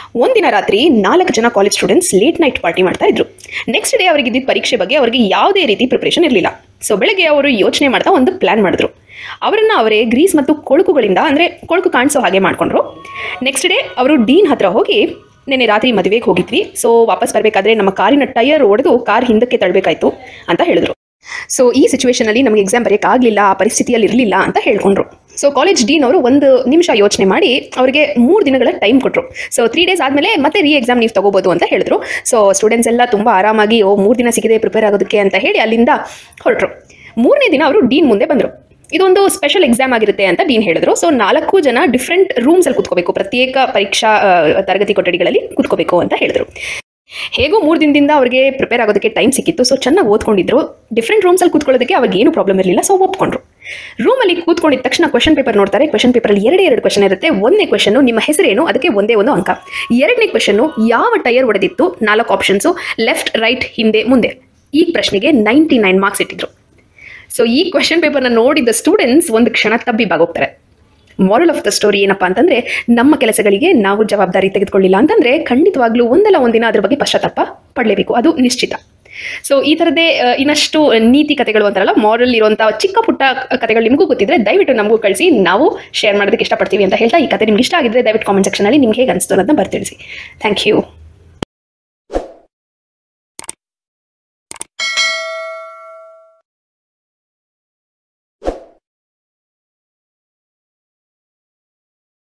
ಒಂದಿನ ರಾತ್ರಿ ನಾಲ್ಕು ಜನ college students late night party ಮಾಡ್ತಾ ಇದ್ರು ನೆಕ್ಸ್ಟ್ ಡೇ ಅವರಿಗೆ ಇದ್ದಿದ್ದ ಪರೀಕ್ಷೆ ಬಗ್ಗೆ ಅವರಿಗೆ ಯಾವುದೇ ರೀತಿ ಪ್ರಿಪರೇಷನ್ ಇರಲಿಲ್ಲ ಸೊ ಬೆಳಗ್ಗೆ ಅವರು ಯೋಚನೆ ಮಾಡ್ತಾ ಒಂದು ಪ್ಲಾನ್ ಮಾಡಿದ್ರು ಅವರನ್ನ ಅವರೇ ಗ್ರೀಸ್ ಮತ್ತು ಕೊಳುಕುಗಳಿಂದ ಅಂದರೆ ಕೊಳುಕು ಕಾಣಿಸೋ ಹಾಗೆ ಮಾಡ್ಕೊಂಡ್ರು ನೆಕ್ಸ್ಟ್ ಡೇ ಅವರು ಡೀನ್ ಹತ್ರ ಹೋಗಿ ನೆನ್ನೆ ರಾತ್ರಿ ಮದುವೆಗೆ ಹೋಗಿದ್ವಿ ಸೊ ವಾಪಸ್ ಬರಬೇಕಾದ್ರೆ ನಮ್ಮ ಕಾರಿನ ಟೈರ್ ಒಡೆದು ಕಾರ್ ಹಿಂದಕ್ಕೆ ತಳ್ಳಬೇಕಾಯ್ತು ಅಂತ ಹೇಳಿದ್ರು ಸೊ ಈ ಸಿಚುವೇಶನಲ್ಲಿ ನಮಗೆ ಎಕ್ಸಾಮ್ ಬರೆಯೋಕ್ಕಾಗಲಿಲ್ಲ ಆ ಪರಿಸ್ಥಿತಿಯಲ್ಲಿ ಇರಲಿಲ್ಲ ಅಂತ ಹೇಳ್ಕೊಂಡ್ರು ಸೊ ಕಾಲೇಜ್ ಡೀನ್ ಅವರು ಒಂದು ನಿಮಿಷ ಯೋಚನೆ ಮಾಡಿ ಅವರಿಗೆ ಮೂರು ದಿನಗಳ ಟೈಮ್ ಕೊಟ್ಟರು ಸೊ ತ್ರೀ ಡೇಸ್ ಆದಮೇಲೆ ಮತ್ತೆ ರೀ ಎಕ್ಸಾಮ್ ನೀವು ತಗೋಬೋದು ಅಂತ ಹೇಳಿದ್ರು ಸೊ ಸ್ಟೂಡೆಂಟ್ಸ್ ಎಲ್ಲ ತುಂಬ ಆರಾಮಾಗಿ ಓ ಮೂರು ದಿನ ಸಿಗಿದೆ ಪ್ರಿಪೇರ್ ಆಗೋದಕ್ಕೆ ಅಂತ ಹೇಳಿ ಅಲ್ಲಿಂದ ಹೊರಟರು ಮೂರನೇ ದಿನ ಅವರು ಡೀನ್ ಮುಂದೆ ಬಂದರು ಇದೊಂದು ಸ್ಪೆಷಲ್ ಎಕ್ಸಾಮ್ ಆಗಿರುತ್ತೆ ಅಂತ ಡೀನ್ ಹೇಳಿದ್ರು ಸೊ ನಾಲ್ಕು ಜನ ಡಿಫ್ರೆಂಟ್ ರೂಮ್ಸಲ್ಲಿ ಕೂತ್ಕೋಬೇಕು ಪ್ರತ್ಯೇಕ ಪರೀಕ್ಷಾ ಆ, ತರಗತಿ ಕೊಠಡಿಗಳಲ್ಲಿ ಕೂತ್ಕೋಬೇಕು ಅಂತ ಹೇಳಿದ್ರು ಹೇಗೋ ಮೂರು ದಿನದಿಂದ ಅವರಿಗೆ ಪ್ರಿಪೇರ್ ಆಗೋದಕ್ಕೆ ಟೈಮ್ ಸಿಕ್ಕಿತ್ತು ಸೊ ಚೆನ್ನಾಗಿ ಓದ್ಕೊಂಡಿದ್ರು ಡಿಫ್ರೆಂಟ್ ರೂಮ್ಸಲ್ಲಿ ಕೂತ್ಕೊಳ್ಳೋದಕ್ಕೆ ಅವಾಗ ಏನು ಪ್ರಾಬ್ಲಮ್ ಇರಲಿಲ್ಲ ಸೊ ಒಪ್ಕೊಂಡ್ರು ರೂಮಲ್ಲಿ ಕೂತ್ಕೊಂಡಿದ ತಕ್ಷಣ ಕ್ವಶನ್ ಪೇಪರ್ ನೋಡ್ತಾರೆ ಕ್ವಶನ್ ಪೇಪರಲ್ಲಿ ಎರಡೇ ಎರಡು ಕ್ವಶನ್ ಇರುತ್ತೆ ಒಂದನೇ ಕ್ವಶನ್ ನಿಮ್ಮ ಹೆಸರೇನು ಅದಕ್ಕೆ ಒಂದೇ ಒಂದು ಅಂಕ ಎರಡನೇ ಕ್ವಶನ್ ಯಾವ ಟೈರ್ ಹೊಡೆದಿತ್ತು ನಾಲ್ಕು ಆಪ್ಷನ್ಸು ಲೆಫ್ಟ್ ರೈಟ್ ಹಿಂದೆ ಮುಂದೆ ಈ ಪ್ರಶ್ನೆಗೆ ನೈಂಟಿ ನೈನ್ ಮಾರ್ಕ್ಸ್ ಇಟ್ಟಿದ್ರು ಸೊ ಈ ಕ್ವಶನ್ ಪೇಪರ್ನ ನೋಡಿದ ಸ್ಟೂಡೆಂಟ್ಸ್ ಒಂದು ಕ್ಷಣ ತಬ್ಬಿ ಬಾಗೋಗ್ತಾರೆ ಮಾರಲ್ ಆಫ್ ದ ಸ್ಟೋರಿ ಏನಪ್ಪಾ ಅಂತಂದ್ರೆ ನಮ್ಮ ಕೆಲಸಗಳಿಗೆ ನಾವು ಜವಾಬ್ದಾರಿ ತೆಗೆದುಕೊಳ್ಳಿಲ್ಲ ಅಂತಂದ್ರೆ ಖಂಡಿತವಾಗ್ಲೂ ಒಂದಲ್ಲ ಒಂದಿನ ಅದ್ರ ಬಗ್ಗೆ ಪಶ್ಚಾತ್ತಾಪ ಪಡಲೇಬೇಕು ಅದು ನಿಶ್ಚಿತ ಸೊ ಈ ಥರದೇ ಆ, ಇನ್ನಷ್ಟು ನೀತಿ ಕಥೆಗಳು ಅಂತಾರಲ್ಲ ಮಾರಲ್ ಇರುವಂಥ ಚಿಕ್ಕ ಪುಟ್ಟ ಕಥೆಗಳು ನಿಮಗೂ ಗೊತ್ತಿದ್ರೆ ದಯವಿಟ್ಟು ನಮಗೂ ಕಳಿಸಿ ನಾವು ಶೇರ್ ಮಾಡೋದಕ್ಕೆ ಇಷ್ಟಪಡ್ತೀವಿ ಅಂತ ಹೇಳ್ತಾ ಈ ಕತೆ ನಿಮ್ಗೆ ಇಷ್ಟ ಆಗಿದ್ರೆ ದಯವಿಟ್ಟು ಕಾಮೆಂಟ್ ಸೆಕ್ಷನಲ್ಲಿ ನಿಮ್ಗೆ ಹೇಗೆ ಅನಿಸ್ತು ಅನ್ನೋದನ್ನ ಬರ್ತಿಳಿಸಿ ಥ್ಯಾಂಕ್ ಯು